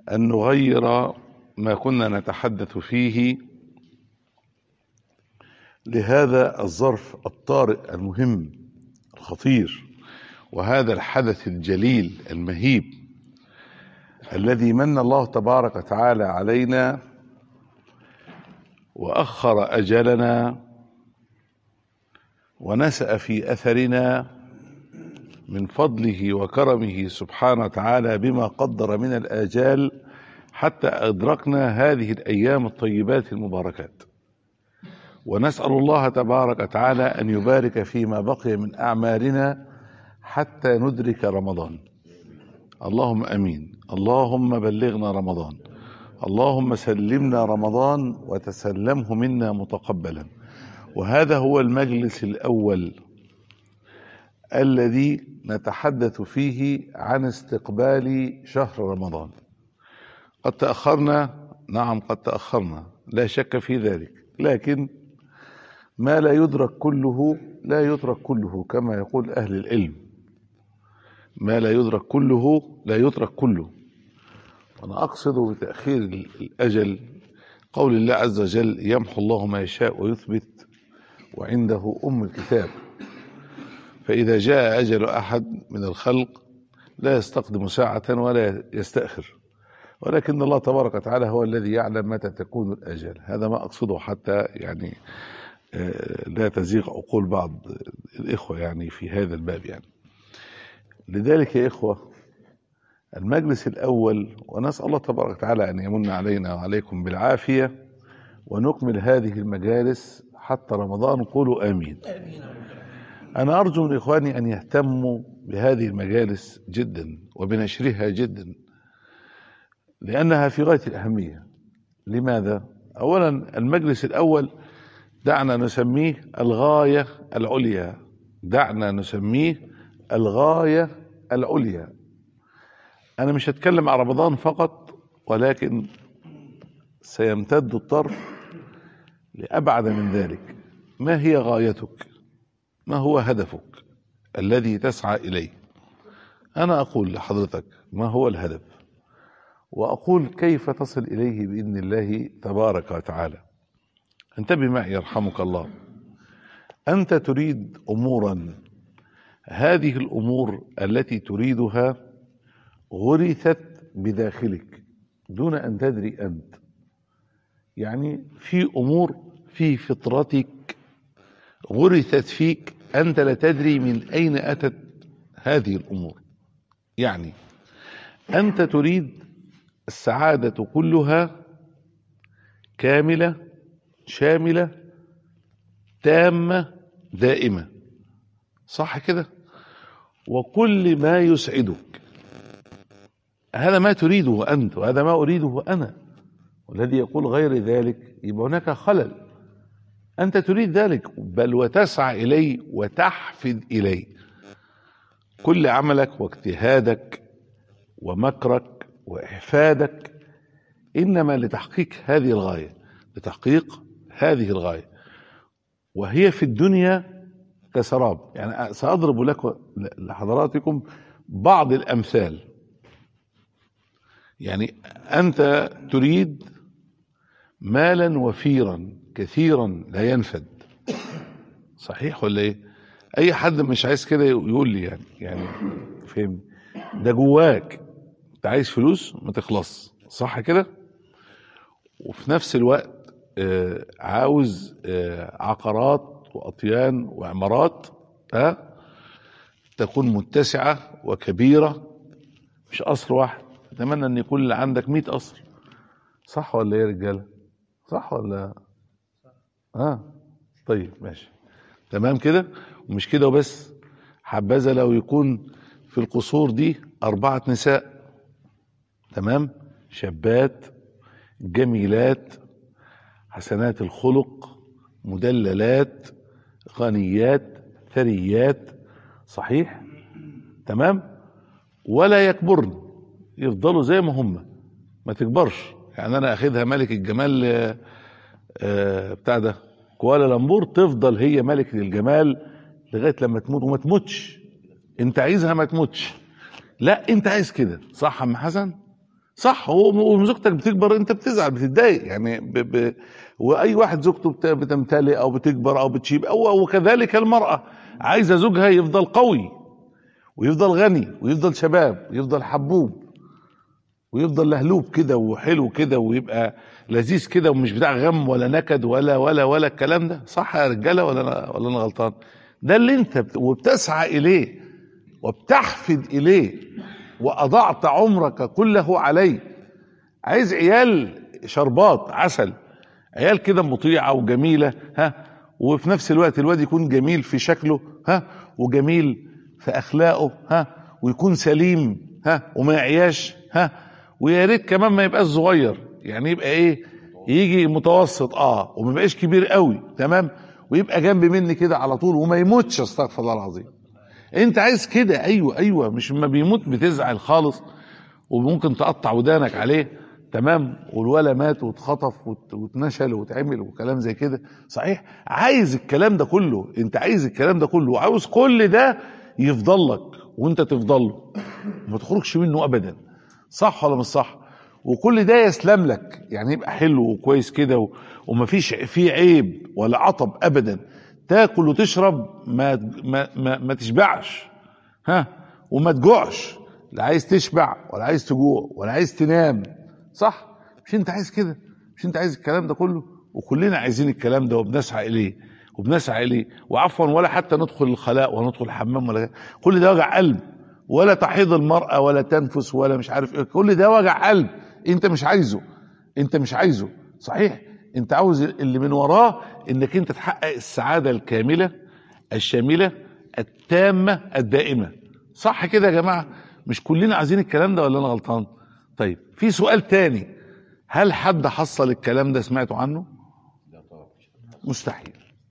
أن نغير ما كنا نتحدث فيه لهذا الظرف الطارئ المهم الخطير وهذا الحدث الجليل المهيب الذي من الله تبارك وتعالى علينا واخر اجلنا ونسأ في اثرنا من فضله وكرمه سبحانه وتعالى بما قدر من الاجال حتى ادركنا هذه الايام الطيبات المباركات ونسأل الله تبارك وتعالى أن يبارك فيما بقي من أعمالنا حتى ندرك رمضان اللهم أمين اللهم بلغنا رمضان اللهم سلمنا رمضان وتسلمه منا متقبلا وهذا هو المجلس الأول الذي نتحدث فيه عن استقبال شهر رمضان قد تأخرنا نعم قد تأخرنا لا شك في ذلك لكن ما لا يدرك كله لا يترك كله كما يقول أهل العلم ما لا يدرك كله لا يترك كله وأنا أقصد بتأخير الأجل قول الله عز وجل يمحو الله ما يشاء ويثبت وعنده أم الكتاب فإذا جاء أجل أحد من الخلق لا يستقدم ساعة ولا يستأخر ولكن الله تبارك وتعالى هو الذي يعلم متى تكون الأجل هذا ما أقصده حتى يعني لا تزيغ عقول بعض الإخوة يعني في هذا الباب يعني لذلك يا إخوة المجلس الأول ونسأل الله تبارك وتعالى أن يمن علينا وعليكم بالعافية ونكمل هذه المجالس حتى رمضان قولوا آمين أنا أرجو من إخواني أن يهتموا بهذه المجالس جدا وبنشرها جدا لأنها في غاية الأهمية لماذا؟ أولا المجلس الأول دعنا نسميه الغاية العليا دعنا نسميه الغاية العليا أنا مش هتكلم عن رمضان فقط ولكن سيمتد الطرف لأبعد من ذلك ما هي غايتك ما هو هدفك الذي تسعى إليه أنا أقول لحضرتك ما هو الهدف وأقول كيف تصل إليه بإذن الله تبارك وتعالى انتبه معي يرحمك الله أنت تريد أمورا هذه الأمور التي تريدها غرست بداخلك دون أن تدري أنت يعني في أمور في فطرتك غرست فيك أنت لا تدري من أين أتت هذه الأمور يعني أنت تريد السعادة كلها كاملة شاملة تامة دائمة صح كده وكل ما يسعدك هذا ما تريده أنت وهذا ما أريده أنا والذي يقول غير ذلك يبقى هناك خلل أنت تريد ذلك بل وتسعى إليه وتحفد إليه كل عملك واجتهادك ومكرك وإحفادك إنما لتحقيق هذه الغاية لتحقيق هذه الغاية وهي في الدنيا كسراب يعني سأضرب لكم لحضراتكم بعض الأمثال يعني أنت تريد مالا وفيرا كثيرا لا ينفد صحيح ولا ايه اي حد مش عايز كده يقول لي يعني يعني فهم ده جواك انت عايز فلوس ما تخلص صح كده وفي نفس الوقت آه عاوز آه عقارات واطيان وعمارات ها تكون متسعة وكبيرة مش قصر واحد اتمنى ان يكون اللي عندك 100 قصر صح ولا ايه يا رجاله صح ولا اه طيب ماشي تمام كده ومش كده وبس حبذا لو يكون في القصور دي أربعة نساء تمام شابات جميلات حسنات الخلق مدللات غنيات ثريات صحيح تمام ولا يكبرن يفضلوا زي ما هم ما تكبرش يعني انا اخدها ملك الجمال آه، آه، بتاع ده كوالالمبور تفضل هي ملكة الجمال لغاية لما تموت وما تموتش انت عايزها ما تموتش لا انت عايز كده صح يا عم حسن صح هو وزوجتك بتكبر انت بتزعل بتتضايق يعني ب... ب... واي واحد زوجته بت... بتمتلئ او بتكبر او بتشيب او وكذلك المراه عايزه زوجها يفضل قوي ويفضل غني ويفضل شباب ويفضل حبوب ويفضل لهلوب كده وحلو كده ويبقى لذيذ كده ومش بتاع غم ولا نكد ولا ولا ولا الكلام ده صح يا رجاله ولا انا ولا انا غلطان ده اللي انت بت... وبتسعى اليه وبتحفد اليه واضعت عمرك كله عليه عايز عيال شربات عسل عيال كده مطيعه وجميله ها وفي نفس الوقت الواد يكون جميل في شكله ها وجميل في اخلاقه ها ويكون سليم ها وما يعياش ها ويا ريت كمان ما يبقاش صغير يعني يبقى ايه يجي متوسط اه وما يبقاش كبير قوي تمام ويبقى جنب مني كده على طول وما يموتش استغفر الله العظيم انت عايز كده ايوه ايوه مش ما بيموت بتزعل خالص وممكن تقطع ودانك عليه تمام والولا مات واتخطف وات- واتنشل واتعمل وكلام زي كده صحيح عايز الكلام ده كله انت عايز الكلام ده كله وعاوز كل ده يفضل لك وانت تفضل له ما تخرجش منه ابدا صح ولا مش صح وكل ده يسلم لك يعني يبقى حلو وكويس كده و- ومفيش فيه عيب ولا عطب ابدا تاكل وتشرب ما ما ما, ما تشبعش ها وما تجوعش لا عايز تشبع ولا عايز تجوع ولا عايز تنام صح مش انت عايز كده مش انت عايز الكلام ده كله وكلنا عايزين الكلام ده وبنسعى اليه وبنسعى اليه وعفوا ولا حتى ندخل الخلاء ولا ندخل الحمام ولا كل ده وجع قلب ولا تحيض المرأة ولا تنفس ولا مش عارف ايه كل ده وجع قلب انت مش عايزه انت مش عايزه صحيح انت عاوز اللي من وراه انك انت تحقق السعادة الكاملة الشاملة التامة الدائمة صح كده يا جماعة مش كلنا عايزين الكلام ده ولا انا غلطان طيب في سؤال تاني هل حد حصل الكلام ده سمعتوا عنه مستحيل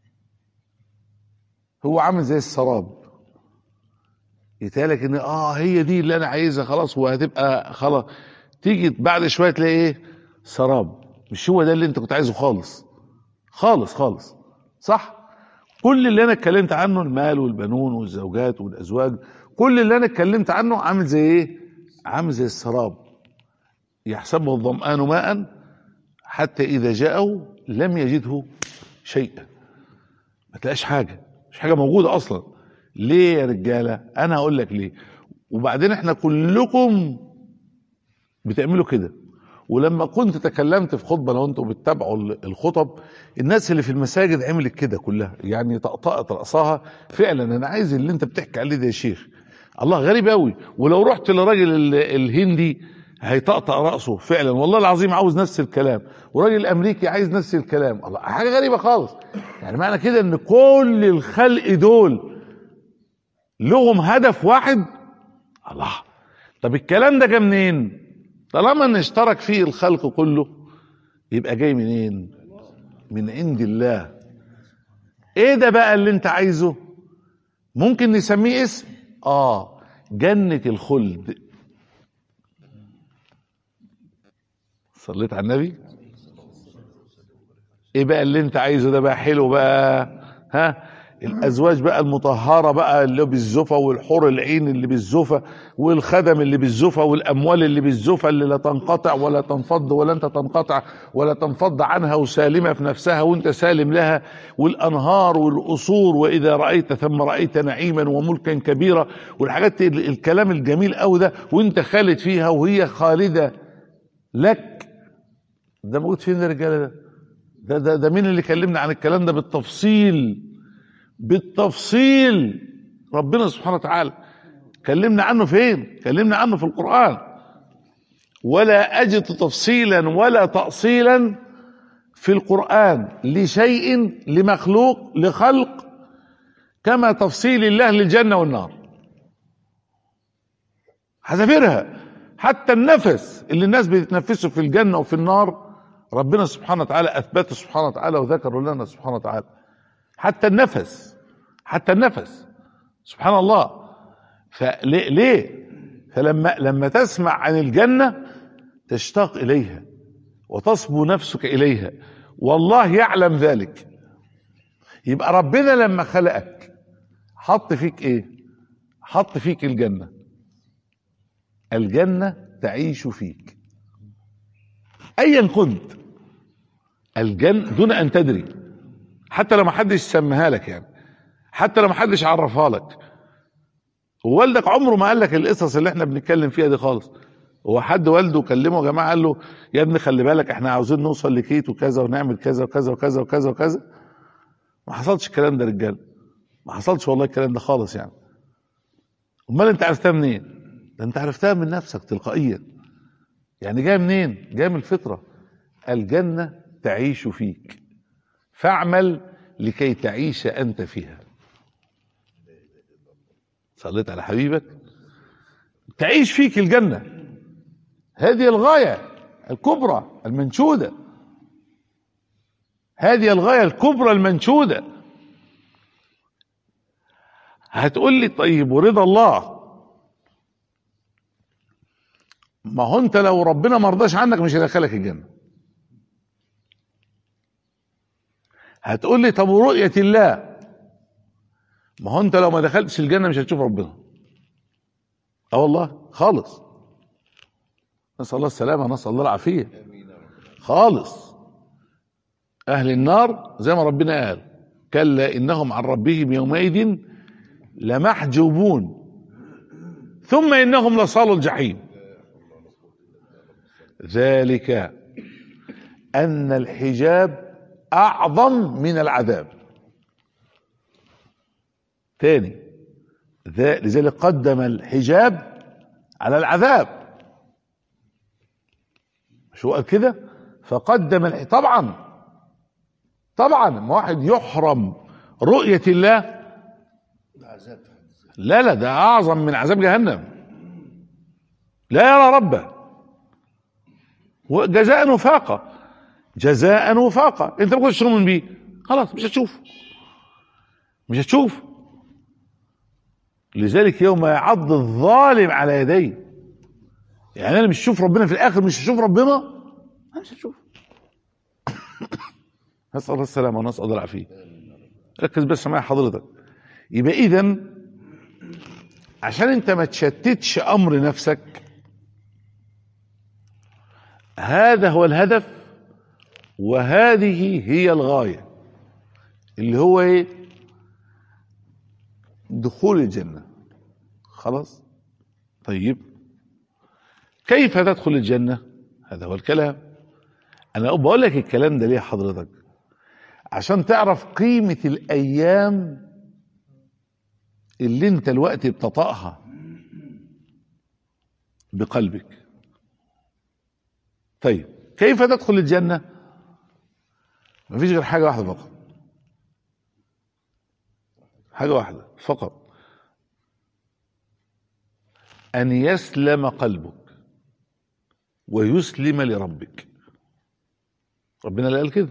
هو عامل زي السراب يتهيألك ان اه هي دي اللي انا عايزها خلاص وهتبقى خلاص تيجي بعد شويه تلاقي ايه سراب مش هو ده اللي انت كنت عايزه خالص خالص خالص صح كل اللي انا اتكلمت عنه المال والبنون والزوجات والازواج كل اللي انا اتكلمت عنه عامل زي ايه عامل زي السراب يحسبه الظمآن ماء حتى اذا جاءه لم يجده شيئا ما تلاقيش حاجه مش حاجه موجوده اصلا ليه يا رجاله انا هقول لك ليه وبعدين احنا كلكم بتعملوا كده ولما كنت تكلمت في خطبه لو انتم بتتابعوا الخطب الناس اللي في المساجد عملت كده كلها يعني طقطقت راسها فعلا انا عايز اللي انت بتحكي عليه ده يا شيخ الله غريب قوي ولو رحت لراجل ال- الهندي هيطقطق راسه فعلا والله العظيم عاوز نفس الكلام وراجل الامريكي عايز نفس الكلام الله حاجه غريبه خالص يعني معنى كده ان كل الخلق دول لهم هدف واحد الله طب الكلام ده جه منين طالما ان اشترك فيه الخلق كله يبقى جاي منين من عند الله ايه ده بقى اللي انت عايزه ممكن نسميه اسم اه جنة الخلد صليت على النبي ايه بقى اللي انت عايزه ده بقى حلو بقى ها الازواج بقى المطهره بقى اللي بالزفه والحور العين اللي بالزفه والخدم اللي بالزفه والاموال اللي بالزفه اللي لا تنقطع ولا تنفض ولا انت تنقطع ولا تنفض عنها وسالمه في نفسها وانت سالم لها والانهار والقصور واذا رايت ثم رايت نعيما وملكا كبيرا والحاجات ال- الكلام الجميل قوي ده وانت خالد فيها وهي خالده لك ده موجود فين يا رجاله ده ده ده, ده مين اللي كلمنا عن الكلام ده بالتفصيل بالتفصيل ربنا سبحانه وتعالى كلمنا عنه فين كلمنا عنه في القرآن ولا أجد تفصيلا ولا تأصيلا في القرآن لشيء لمخلوق لخلق كما تفصيل الله للجنة والنار حذافيرها حتى النفس اللي الناس بتتنفسه في الجنة وفي النار ربنا سبحانه وتعالى أثبته سبحانه وتعالى وذكره لنا سبحانه وتعالى حتى النفس حتى النفس سبحان الله فليه ليه فلما لما تسمع عن الجنة تشتاق إليها وتصبو نفسك إليها والله يعلم ذلك يبقى ربنا لما خلقك حط فيك ايه حط فيك الجنة الجنة تعيش فيك ايا كنت الجنة دون ان تدري حتى لو ما حدش سماها لك يعني حتى لو ما حدش عرفها لك ووالدك عمره ما قال لك القصص اللي احنا بنتكلم فيها دي خالص هو حد والده كلمه يا جماعه قال له يا ابني خلي بالك احنا عاوزين نوصل لكيت وكذا ونعمل كذا وكذا وكذا وكذا وكذا ما حصلش الكلام ده رجال ما حصلش والله الكلام ده خالص يعني امال انت عرفتها منين ده انت عرفتها من نفسك تلقائيا يعني جايه منين جايه من الفطره الجنه تعيش فيك فاعمل لكي تعيش انت فيها صليت على حبيبك تعيش فيك الجنه هذه الغايه الكبرى المنشوده هذه الغايه الكبرى المنشوده هتقول لي طيب ورضا الله ما هو انت لو ربنا ما رضاش عنك مش هيدخلك الجنه هتقول لي طب ورؤيه الله ما هو انت لو ما دخلتش الجنه مش هتشوف ربنا اه والله خالص نسال الله السلامه نسال الله العافيه خالص اهل النار زي ما ربنا قال كلا انهم عن ربهم يومئذ لمحجوبون ثم انهم لصالوا الجحيم ذلك ان الحجاب اعظم من العذاب تاني لذلك قدم الحجاب على العذاب شو قال كده فقدم الح... طبعا طبعا ما واحد يحرم رؤية الله لا لا ده اعظم من عذاب جهنم لا يرى ربه وجزاء وفاقة جزاء وفاقة انت ما كنتش تؤمن بيه خلاص مش هتشوف مش هتشوف لذلك يوم يعض الظالم على يديه يعني انا مش هشوف ربنا في الاخر مش هشوف ربنا انا مش هشوف نسال الله السلامه ونسال الله العافيه ركز بس معايا حضرتك يبقى اذا عشان انت ما تشتتش امر نفسك هذا هو الهدف وهذه هي الغايه اللي هو ايه دخول الجنه خلاص طيب كيف تدخل الجنه هذا هو الكلام انا بقول لك الكلام ده ليه حضرتك عشان تعرف قيمه الايام اللي انت الوقت بتطأها بقلبك طيب كيف تدخل الجنة مفيش غير حاجة واحدة فقط حاجة واحدة فقط أن يسلم قلبك ويسلم لربك ربنا اللي قال كده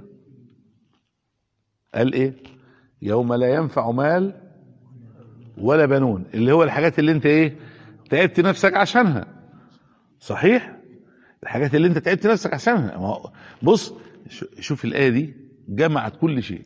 قال ايه يوم لا ينفع مال ولا بنون اللي هو الحاجات اللي انت ايه تعبت نفسك عشانها صحيح الحاجات اللي انت تعبت نفسك عشانها بص شوف الايه دي جمعت كل شيء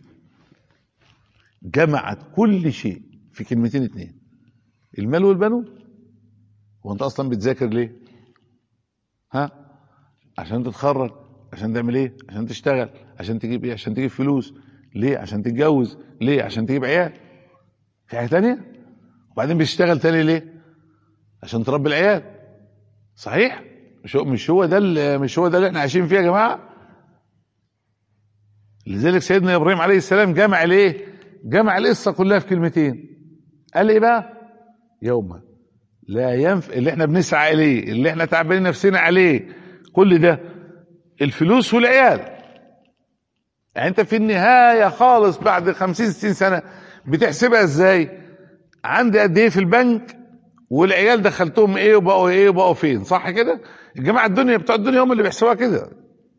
جمعت كل شيء في كلمتين اتنين المال والبنون هو انت اصلا بتذاكر ليه ها عشان تتخرج عشان تعمل ايه عشان تشتغل عشان تجيب ايه عشان تجيب فلوس ليه عشان تتجوز ليه عشان تجيب عيال في حاجه تانية وبعدين بتشتغل تاني ليه عشان تربي العيال صحيح مش هو مش هو ده مش هو ده اللي احنا عايشين فيه يا جماعه لذلك سيدنا ابراهيم عليه السلام جمع الايه جمع القصه كلها في كلمتين قال ايه بقى يوم لا ينفع اللي احنا بنسعى اليه اللي احنا تعبانين نفسنا عليه كل ده الفلوس والعيال يعني انت في النهايه خالص بعد 50 60 سنه بتحسبها ازاي عندي قد ايه في البنك والعيال دخلتهم ايه وبقوا ايه وبقوا فين صح كده الجماعه الدنيا بتوع الدنيا هم اللي بيحسبوها كده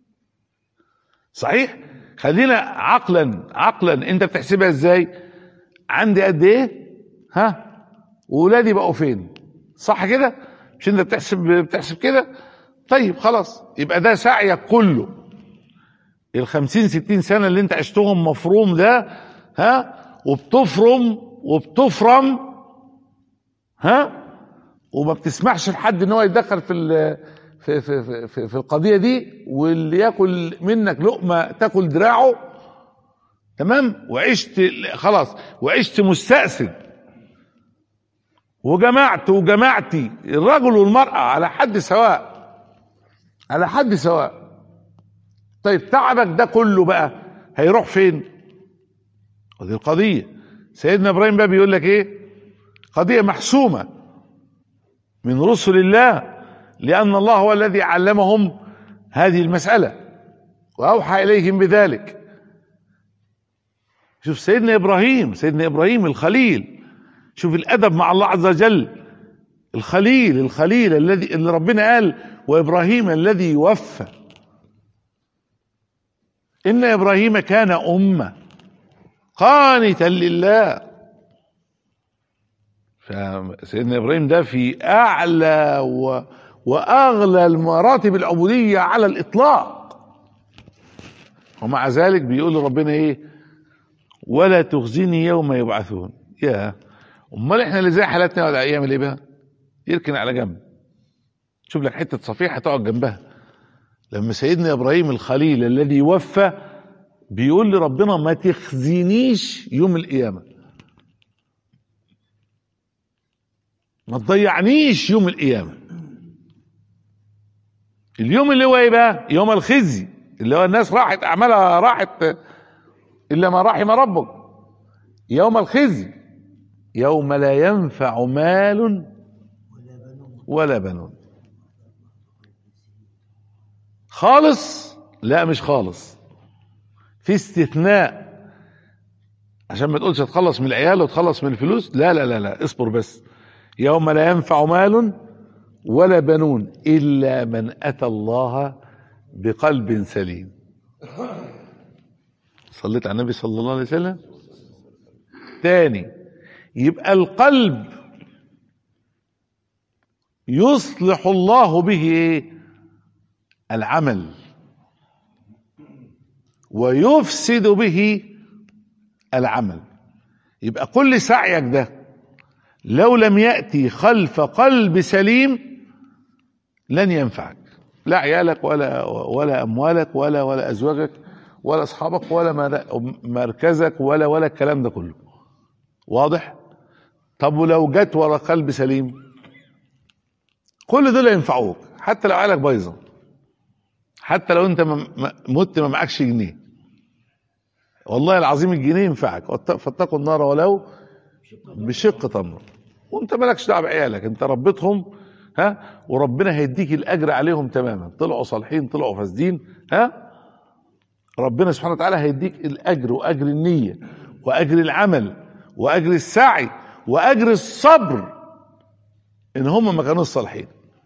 صحيح خلينا عقلا عقلا انت بتحسبها ازاي عندي قد ايه ها واولادي بقوا فين صح كده مش انت بتحسب بتحسب كده طيب خلاص يبقى ده سعيك كله ال 50 60 سنه اللي انت عشتهم مفروم ده ها وبتفرم وبتفرم ها وما بتسمحش لحد ان هو يتدخل في في, في, في, في القضية دي واللي ياكل منك لقمة تاكل دراعه تمام وعشت خلاص وعشت مستأسد وجمعت وجمعتي الرجل والمرأة على حد سواء على حد سواء طيب تعبك ده كله بقى هيروح فين ودي القضية سيدنا ابراهيم بقى بيقول لك ايه قضية محسومة من رسل الله لأن الله هو الذي علمهم هذه المسألة وأوحى إليهم بذلك شوف سيدنا إبراهيم سيدنا إبراهيم الخليل شوف الأدب مع الله عز وجل الخليل الخليل الذي اللي ربنا قال وإبراهيم الذي وفى إن إبراهيم كان أمة قانتا لله فسيدنا إبراهيم ده في أعلى و واغلى المراتب العبوديه على الاطلاق ومع ذلك بيقول ربنا ايه ولا تخزني يوم يبعثون يا امال احنا اللي زي حالتنا ولا ايام ايه بقى يركن على جنب شوف لك حته صفيحه تقعد جنبها لما سيدنا ابراهيم الخليل الذي وفى بيقول لربنا ما تخزنيش يوم القيامه ما تضيعنيش يوم القيامه اليوم اللي هو ايه بقى يوم الخزي اللي هو الناس راحت اعمالها راحت الا ما رحم ربك يوم الخزي يوم لا ينفع مال ولا بنون خالص لا مش خالص في استثناء عشان ما تقولش تخلص من العيال وتخلص من الفلوس لا لا لا لا اصبر بس يوم لا ينفع مال ولا بنون الا من اتى الله بقلب سليم صليت على النبي صلى الله عليه وسلم تاني يبقى القلب يصلح الله به ايه العمل ويفسد به العمل يبقى كل سعيك ده لو لم يأتي خلف قلب سليم لن ينفعك لا عيالك ولا ولا اموالك ولا ولا ازواجك ولا اصحابك ولا مركزك ولا ولا الكلام ده كله واضح طب ولو جت ورا قلب سليم كل دول ينفعوك حتى لو عيالك بايظه حتى لو انت مت ما معكش جنيه والله العظيم الجنيه ينفعك فاتقوا النار ولو بشق تمر وانت مالكش دعوه بعيالك انت ربيتهم ها وربنا هيديك الاجر عليهم تماما طلعوا صالحين طلعوا فاسدين ها ربنا سبحانه وتعالى هيديك الاجر واجر النيه واجر العمل واجر السعي واجر الصبر ان هم ما كانوش صالحين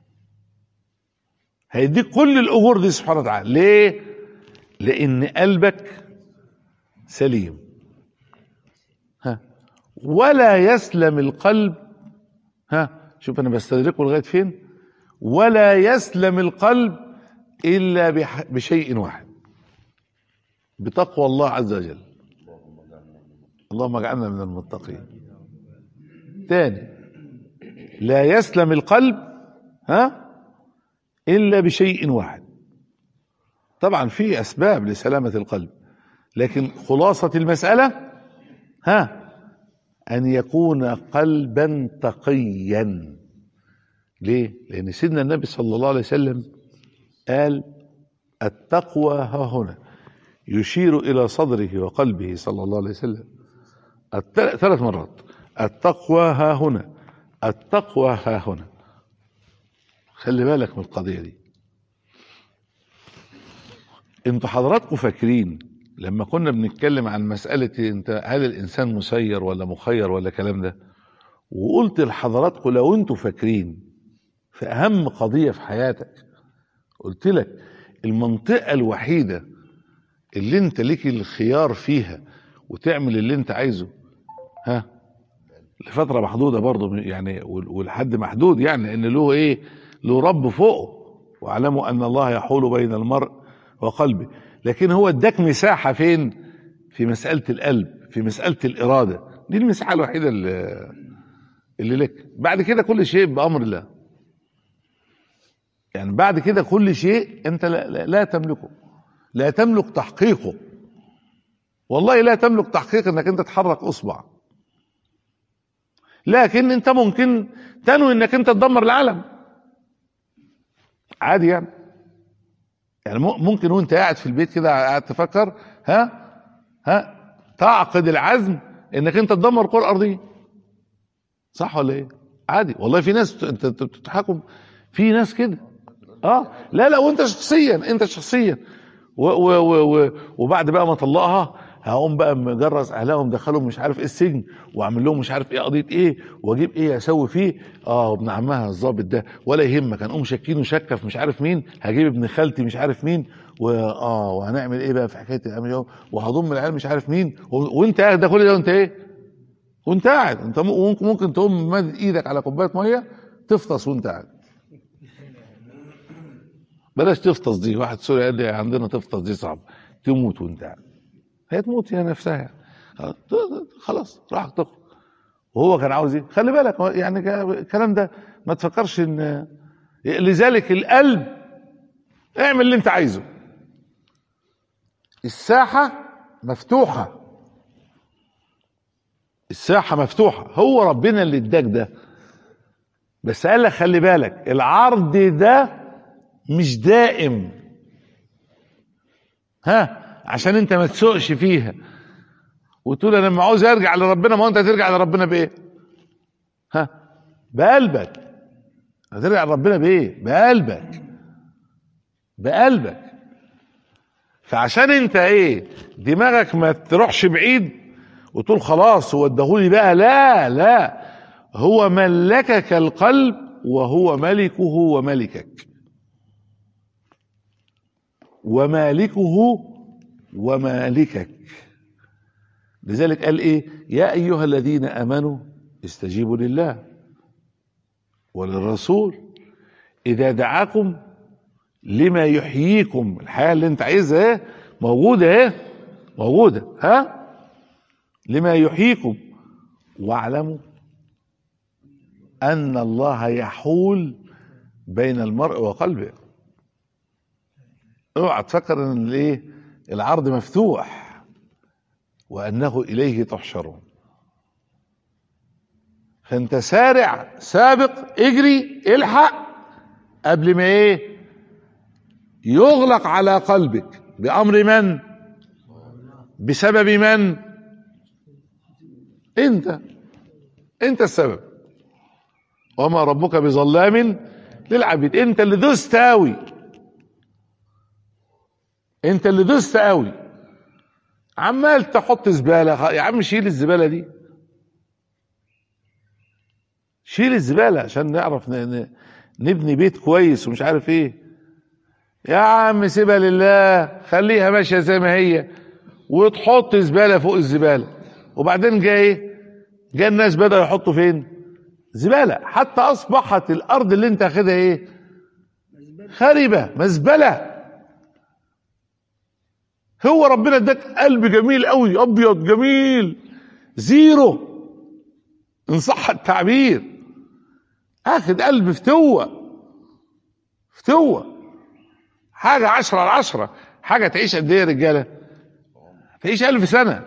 هيديك كل الاجور دي سبحانه وتعالى ليه لان قلبك سليم ها ولا يسلم القلب ها شوف انا بستدركه لغايه فين ولا يسلم القلب الا بشيء واحد بتقوى الله عز وجل اللهم اجعلنا من المتقين تاني لا يسلم القلب ها الا بشيء واحد طبعا في اسباب لسلامه القلب لكن خلاصه المساله ها ان يكون قلبا تقيا ليه لان سيدنا النبي صلى الله عليه وسلم قال التقوى ها هنا يشير الى صدره وقلبه صلى الله عليه وسلم ثلاث مرات التقوى ها هنا التقوى ها هنا خلي بالك من القضيه دي انتوا حضراتكم فاكرين لما كنا بنتكلم عن مسألة انت هل الانسان مسير ولا مخير ولا كلام ده وقلت لحضراتكم لو انتوا فاكرين في اهم قضية في حياتك قلت لك المنطقة الوحيدة اللي انت ليك الخيار فيها وتعمل اللي انت عايزه ها لفترة محدودة برضه يعني والحد محدود يعني ان له ايه له رب فوقه واعلموا ان الله يحول بين المرء وقلبه لكن هو اداك مساحه فين في مساله القلب في مساله الاراده دي المساحه الوحيده اللي, اللي لك بعد كده كل شيء بامر الله يعني بعد كده كل شيء انت لا, لا, لا تملكه لا تملك تحقيقه والله لا تملك تحقيق انك انت تحرك اصبع لكن انت ممكن تنوي انك انت تدمر العالم عادي يعني يعني م- ممكن وانت قاعد في البيت كده قاعد تفكر ها ها تعقد العزم انك انت تدمر الكره الارضيه صح ولا ايه عادي والله في ناس ت- انت أنت بتضحكوا في ناس كده اه لا لا وانت شخصيا انت شخصيا و و و و وبعد بقى ما طلقها هقوم بقى مجرس اهلهم دخلهم مش عارف ايه السجن واعمل لهم مش عارف ايه قضيه ايه واجيب ايه اسوي فيه اه ابن عمها الظابط ده ولا يهمك هنقوم شاكينه شكه في مش عارف مين هجيب ابن خالتي مش عارف مين واه وهنعمل ايه بقى في حكايه الأمر وهضم العيال مش عارف مين و- وانت قاعد ده كل ده وانت ايه وانت قاعد انت ممكن ممكن تقوم مادد ايدك على كوبايه ميه تفطس وانت قاعد بلاش تفطس دي واحد سوري قال لي عندنا تفطس دي صعب تموت وانت قاعد هي تموت هي نفسها خلاص راح تخرج وهو كان عاوز ايه خلي بالك هو يعني ك- الكلام ده ما تفكرش ان لذلك القلب اعمل اللي انت عايزه الساحة مفتوحة الساحة مفتوحة هو ربنا اللي اداك ده بس قال لك خلي بالك العرض ده مش دائم ها عشان انت ما تسوقش فيها وتقول انا لما عاوز ارجع لربنا ما هو انت هترجع لربنا بايه ها بقلبك هترجع لربنا بايه بقلبك بقلبك فعشان انت ايه دماغك ما تروحش بعيد وتقول خلاص هو اداهولي بقى لا لا هو ملكك القلب وهو ملكه وملكك ومالكه ومالكك لذلك قال ايه يا ايها الذين امنوا استجيبوا لله وللرسول اذا دعاكم لما يحييكم الحياه اللي انت عايزها ايه موجوده ايه موجوده ها لما يحييكم واعلموا ان الله يحول بين المرء وقلبه اوعى تفكر ان الايه العرض مفتوح وانه اليه تحشرون فانت سارع سابق اجري الحق قبل ما ايه يغلق على قلبك بامر من بسبب من انت انت السبب وما ربك بظلام للعبيد انت اللي دست قوي انت اللي دست قوي عمال تحط زباله يا عم شيل الزباله دي شيل الزباله عشان نعرف ن- ن- نبني بيت كويس ومش عارف ايه يا عم سيبها لله خليها ماشيه زي ما هي وتحط زباله فوق الزباله وبعدين جاي ايه جاء الناس بدأوا يحطوا فين زباله حتى اصبحت الارض اللي انت اخدها ايه خربه مزبله هو ربنا اداك قلب جميل قوي ابيض جميل زيرو ان صح التعبير اخد قلب فتوه فتوه حاجه عشرة على عشرة حاجه تعيش قد ايه يا رجاله تعيش ألف سنه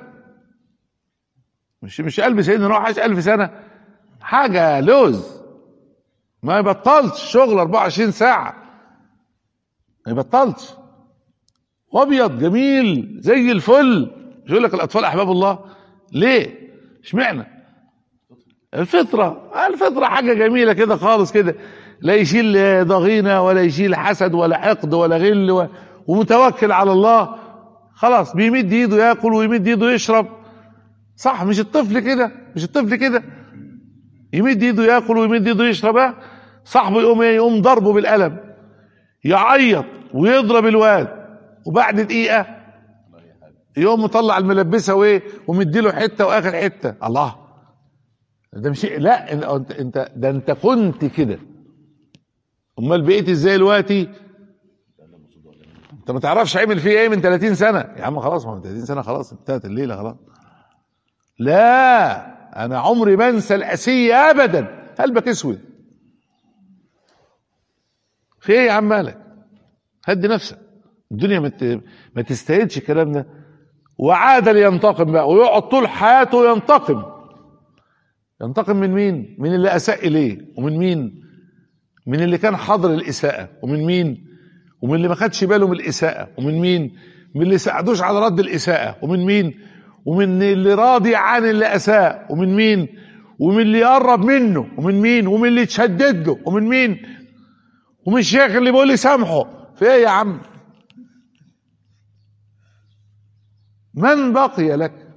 مش مش قلب سيدنا نوح عايش ألف سنه حاجه لوز ما يبطلش شغل 24 ساعه ما يبطلش وابيض جميل زي الفل مش يقول لك الاطفال احباب الله ليه اشمعنى الفطره الفطره حاجه جميله كده خالص كده لا يشيل ضغينه ولا يشيل حسد ولا حقد ولا غل و... ومتوكل على الله خلاص بيمد ايده ياكل ويمد ايده يشرب صح مش الطفل كده مش الطفل كده يمد ايده ياكل ويمد ايده يشرب ها؟ صاحبه يقوم ايه يقوم ضربه بالقلم يعيط ويضرب الواد وبعد دقيقه يقوم مطلع الملبسه وايه ومديله حته واخر حته الله ده مش لا انت انت ده انت كنت كده امال بقيت ازاي دلوقتي انت ما تعرفش عمل فيه ايه من 30 سنه يا عم خلاص ما من 30 سنه خلاص انتهت الليله خلاص لا انا عمري ما انسى الاسيه ابدا قلبك اسود في ايه يا عم مالك هدي نفسك الدنيا ما ت- ما تستاهلش الكلام ده وعاد لينتقم بقى ويقعد طول حياته ينتقم ينتقم من مين من اللي اساء اليه ومن مين من اللي كان حاضر الاساءه ومن مين ومن اللي ما خدش باله من الاساءه ومن مين من اللي ساعدوش على رد الاساءه ومن مين ومن اللي راضي عن اللي اساء ومن مين ومن اللي يقرب منه ومن مين ومن اللي يتشدد له ومن مين ومن الشيخ اللي بيقول لي سامحه في ايه يا عم من بقي لك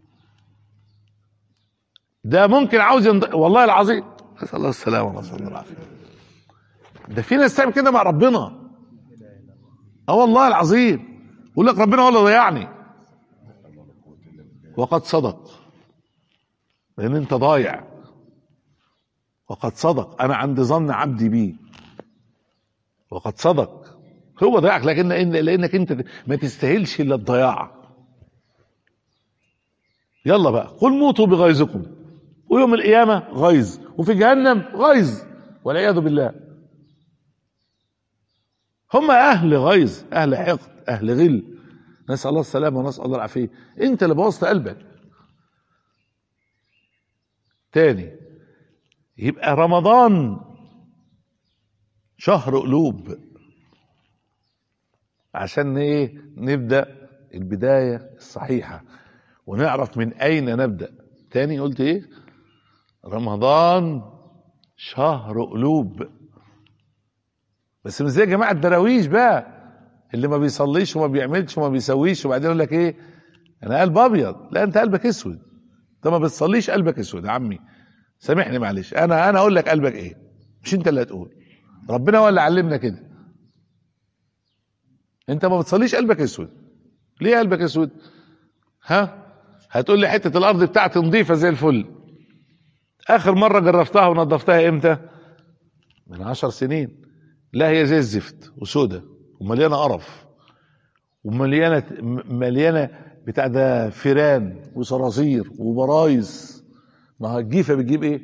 ده ممكن عاوز ينض... والله العظيم نسال الله السلامه ونسال الله العافيه ده في ناس تعمل كده مع ربنا اه والله العظيم يقول لك ربنا هو اللي ضيعني وقد صدق لان انت ضايع وقد صدق انا عند ظن عبدي بي وقد صدق هو ضيعك لكن إن- لانك انت ما تستاهلش الا الضياع يلا بقى قل موتوا بغيظكم ويوم القيامة غيظ وفي جهنم غيظ والعياذ بالله هم أهل غيظ أهل حقد أهل غل نسأل الله السلامة ونسأل الله العافية أنت اللي بوظت قلبك تاني يبقى رمضان شهر قلوب عشان ايه نبدأ البداية الصحيحة ونعرف من اين نبدأ تاني قلت ايه رمضان شهر قلوب بس مش زي جماعة الدراويش بقى اللي ما بيصليش وما بيعملش وما بيسويش وبعدين يقول لك ايه انا قلب ابيض لا انت قلبك اسود انت ما بتصليش قلبك اسود يا عمي سامحني معلش انا انا اقول لك قلبك ايه مش انت اللي هتقول ربنا هو اللي علمنا كده انت ما بتصليش قلبك اسود ليه قلبك اسود ها هتقول لي حته الارض بتاعتي نظيفه زي الفل اخر مره جربتها ونظفتها امتى من عشر سنين لا هي زي الزفت وسودة ومليانه قرف ومليانه م- مليانه بتاع ده فيران وصراصير وبرايز ما هو الجيفه بتجيب ايه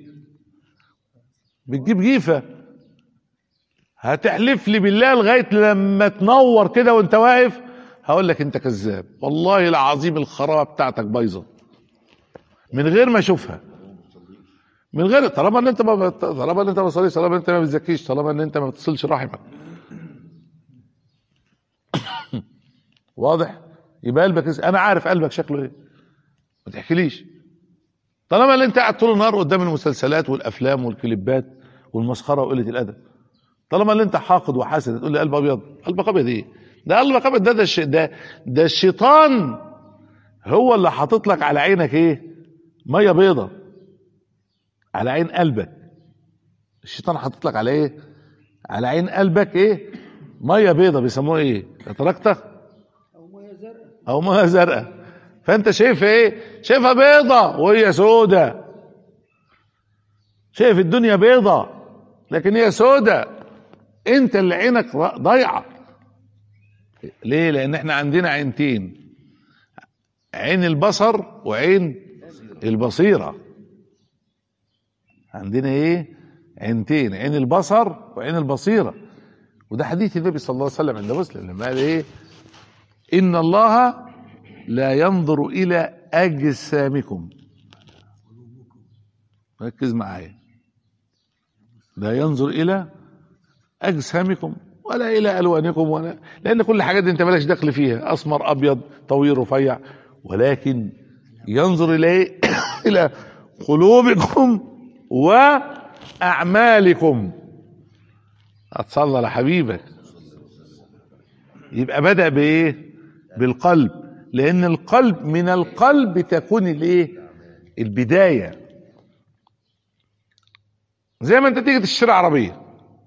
بتجيب جيفه هتحلف لي بالله لغايه لما تنور كده وانت واقف هقول لك انت كذاب والله العظيم الخرابه بتاعتك بايظه من غير ما اشوفها من غير طالما ان انت ما طالما ان انت ما بتصليش طالما ان انت ما بتزكيش طالما ان انت ما بتصلش رحمك واضح يبقى قلبك اس- انا عارف قلبك شكله ايه ما تحكيليش طالما اللي انت قاعد طول النهار قدام المسلسلات والافلام والكليبات والمسخره وقله الادب طالما اللي انت حاقد وحاسد تقول لي قلب ابيض قلبك ابيض ايه ده قلبك ابيض ده ده, الش- ده ده الشيطان هو اللي حاطط لك على عينك ايه ميه بيضه على عين قلبك الشيطان حاطط لك على ايه على عين قلبك ايه ميه بيضه بيسموها ايه كتركته او ميه زرقاء فانت شايف ايه شايفها بيضه وهي سودة شايف الدنيا بيضه لكن هي سودة انت اللي عينك را- ضايعه ليه لان احنا عندنا عينتين عين البصر وعين البصيره عندنا ايه عينتين عين البصر وعين البصيره وده حديث النبي صلى الله عليه وسلم عند مسلم لما قال ايه ان الله لا ينظر الى اجسامكم ركز معايا لا ينظر الى اجسامكم ولا الى الوانكم ولا لان كل حاجه دي انت مالكش دخل فيها اسمر ابيض طويل رفيع ولكن ينظر الى الى قلوبكم واعمالكم هتصلى على حبيبك يبقى بدا بايه بالقلب لان القلب من القلب تكون الايه البدايه زي ما انت تيجي تشتري عربيه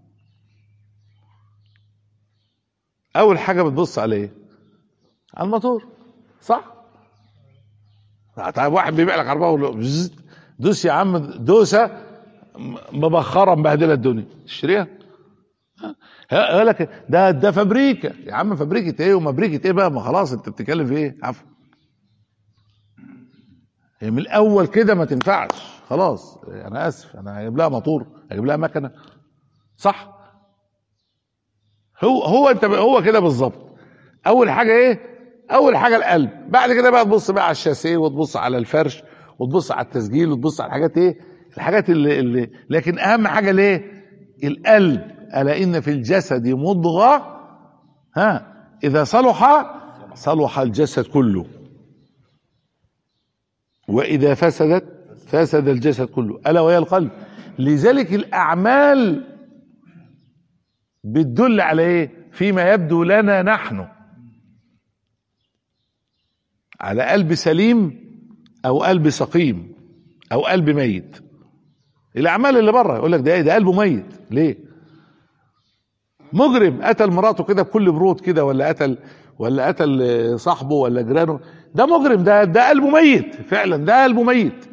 اول حاجه بتبص على ايه على الموتور صح طيب واحد بيبيع لك عربيه ولا بزز، دوس يا عم دوسه م- مبخره مبهدله الدنيا تشتريها ها قال لك ده ده فابريكا يا عم فابريكا ايه ومبريكة ايه بقى ما خلاص انت بتتكلم في ايه عفوا هي من الاول كده ما تنفعش خلاص انا اسف انا هجيب لها موتور هجيب لها مكنه صح هو هو انت هو كده بالظبط اول حاجه ايه اول حاجه القلب بعد كده بقى تبص بقى على الشاسيه وتبص على الفرش وتبص على التسجيل وتبص على الحاجات ايه الحاجات اللي, اللي لكن اهم حاجه ليه القلب الا ان في الجسد مضغه ها اذا صلح صلح الجسد كله واذا فسدت فسد الجسد كله الا وهي القلب لذلك الاعمال بتدل على ايه فيما يبدو لنا نحن على قلب سليم او قلب سقيم او قلب ميت الاعمال اللي بره يقول لك ده ايه ده قلبه ميت ليه مجرم قتل مراته كده بكل برود كده ولا قتل ولا قتل صاحبه ولا جيرانه ده مجرم ده ده قلبه ميت فعلا ده قلبه ميت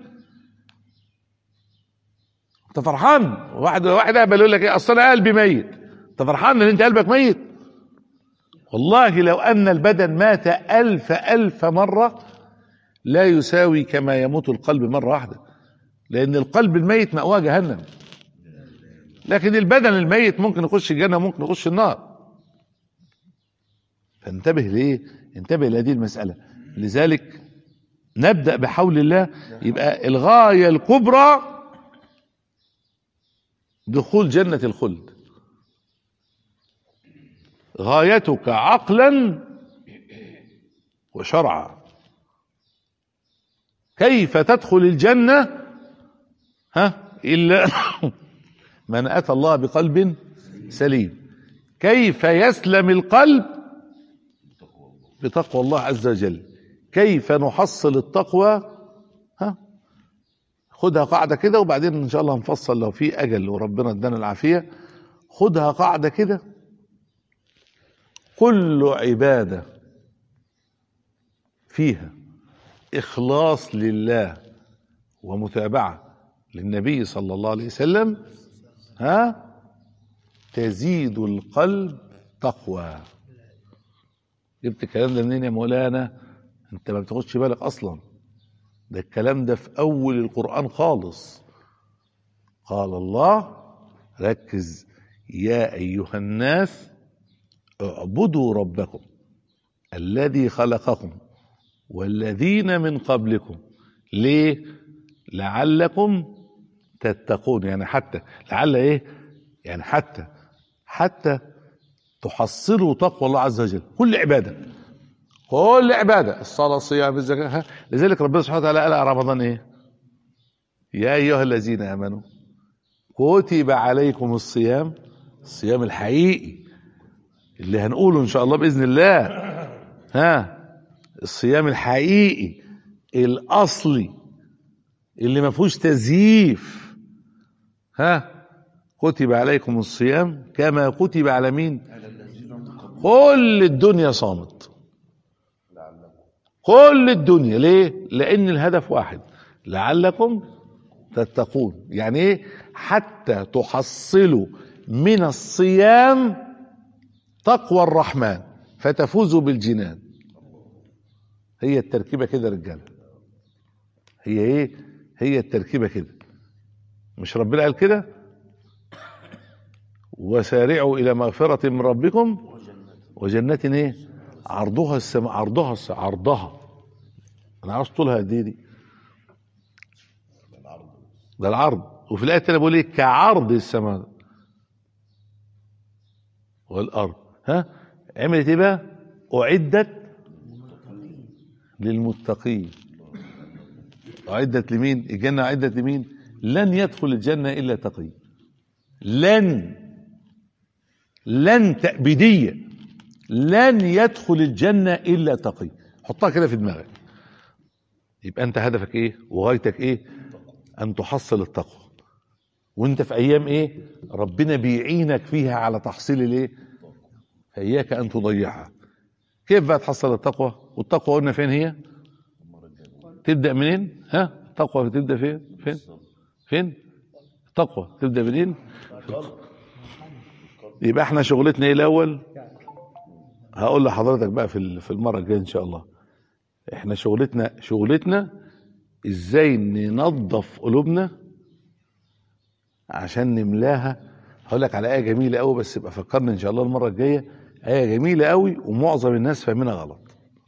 انت فرحان واحد واحد قبل يقول لك ايه اصل انا قلبي ميت انت فرحان ان انت قلبك ميت والله لو ان البدن مات الف الف مره لا يساوي كما يموت القلب مره واحده لان القلب الميت مأواه جهنم لكن البدن الميت ممكن يخش الجنه وممكن يخش النار فانتبه ليه انتبه لهذه المساله لذلك نبدا بحول الله يبقى الغايه الكبرى دخول جنه الخلد غايتك عقلا وشرعا كيف تدخل الجنه ها الا من اتى الله بقلب سليم كيف يسلم القلب بتقوى الله عز وجل كيف نحصل التقوى ها خدها قاعده كده وبعدين ان شاء الله نفصل لو في اجل وربنا ادانا العافيه خدها قاعده كده كل عباده فيها اخلاص لله ومتابعه للنبي صلى الله عليه وسلم ها تزيد القلب تقوى جبت الكلام ده منين يا مولانا انت ما بتاخدش بالك اصلا ده الكلام ده في اول القران خالص قال الله ركز يا ايها الناس اعبدوا ربكم الذي خلقكم والذين من قبلكم ليه لعلكم تتقون يعني حتى لعل ايه يعني حتى حتى تحصلوا تقوى الله عز وجل كل عباده كل عباده الصلاه الصيام الزكاه لذلك ربنا سبحانه وتعالى قال على رمضان ايه يا ايها الذين امنوا كتب عليكم الصيام الصيام الحقيقي اللي هنقوله ان شاء الله باذن الله ها الصيام الحقيقي الاصلي اللي ما فيهوش تزييف ها كتب عليكم الصيام كما كتب على مين كل الدنيا صامت كل الدنيا ليه لان الهدف واحد لعلكم تتقون يعني ايه حتى تحصلوا من الصيام تقوى الرحمن فتفوزوا بالجنان هي التركيبه كده يا رجاله هي ايه هي التركيبه كده مش ربنا قال كده وسارعوا الى مغفره من ربكم وجنة ايه عرضها السماء عرضها الس... عرضها انا عاوز طولها قد ايه دي ده العرض وفي الايه الثانيه بيقول ايه كعرض السماء والارض ها عملت ايه بقى اعدت للمتقين أعدت لمين الجنة أعدت لمين لن يدخل الجنة إلا تقي لن لن تأبيدية لن يدخل الجنة إلا تقي حطها كده في دماغك يبقى أنت هدفك إيه وغايتك إيه أن تحصل التقوى وانت في ايام ايه ربنا بيعينك فيها على تحصيل الايه فاياك ان تضيعها كيف بقى تحصل التقوى والتقوى قلنا فين هي تبدا منين ها التقوى تبدا فين فين فين التقوى تبدا منين يبقى احنا شغلتنا ايه الاول هقول لحضرتك بقى في في المره الجايه ان شاء الله احنا شغلتنا شغلتنا ازاي ننظف قلوبنا عشان نملاها هقول لك على آية جميلة قوي بس يبقى فكرني إن شاء الله المرة الجاية آية جميلة قوي ومعظم الناس فاهمينها غلط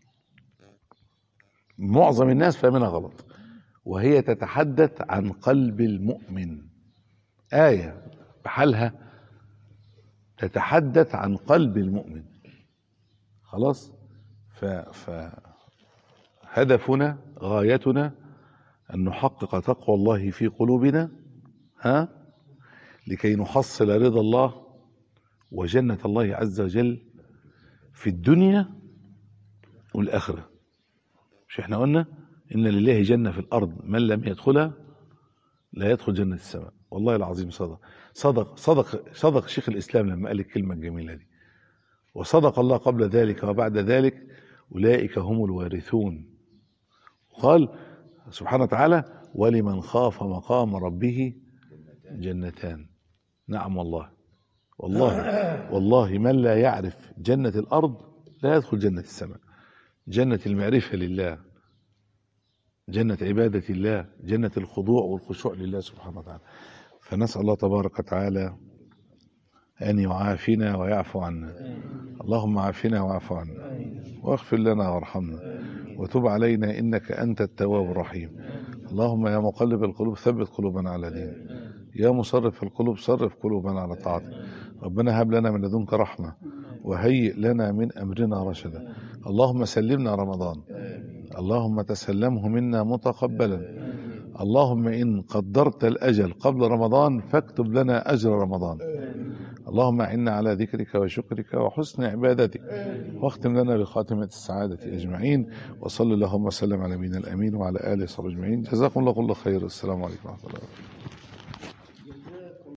معظم الناس فاهمينها غلط وهي تتحدث عن قلب المؤمن آية بحالها تتحدث عن قلب المؤمن خلاص ف... ف... هدفنا غايتنا أن نحقق تقوى الله في قلوبنا ها لكي نحصل رضا الله وجنة الله عز وجل في الدنيا والآخرة مش احنا قلنا إن لله جنة في الأرض من لم يدخلها لا يدخل جنة السماء والله العظيم صدق صدق صدق صدق شيخ الإسلام لما قال الكلمة الجميلة دي وصدق الله قبل ذلك وبعد ذلك أولئك هم الوارثون قال سبحانه وتعالى ولمن خاف مقام ربه جنتان نعم والله والله والله من لا يعرف جنة الأرض لا يدخل جنة السماء جنة المعرفة لله جنة عبادة الله جنة الخضوع والخشوع لله سبحانه وتعالى فنسأل الله تبارك وتعالى أن يعافينا ويعفو عنا اللهم عافنا واعف عنا واغفر لنا وارحمنا وتب علينا إنك أنت التواب الرحيم اللهم يا مقلب القلوب ثبت قلوبنا على دينك يا مصرف القلوب صرف قلوبنا على طاعتك ربنا هب لنا من لدنك رحمة وهيئ لنا من أمرنا رشدا اللهم سلمنا رمضان اللهم تسلمه منا متقبلا اللهم إن قدرت الأجل قبل رمضان فاكتب لنا أجر رمضان اللهم أعنا على ذكرك وشكرك وحسن عبادتك واختم لنا بخاتمة السعادة أجمعين وصل اللهم وسلم على نبينا الأمين وعلى آله وصحبه أجمعين جزاكم الله كل خير السلام عليكم ورحمة الله وبركاته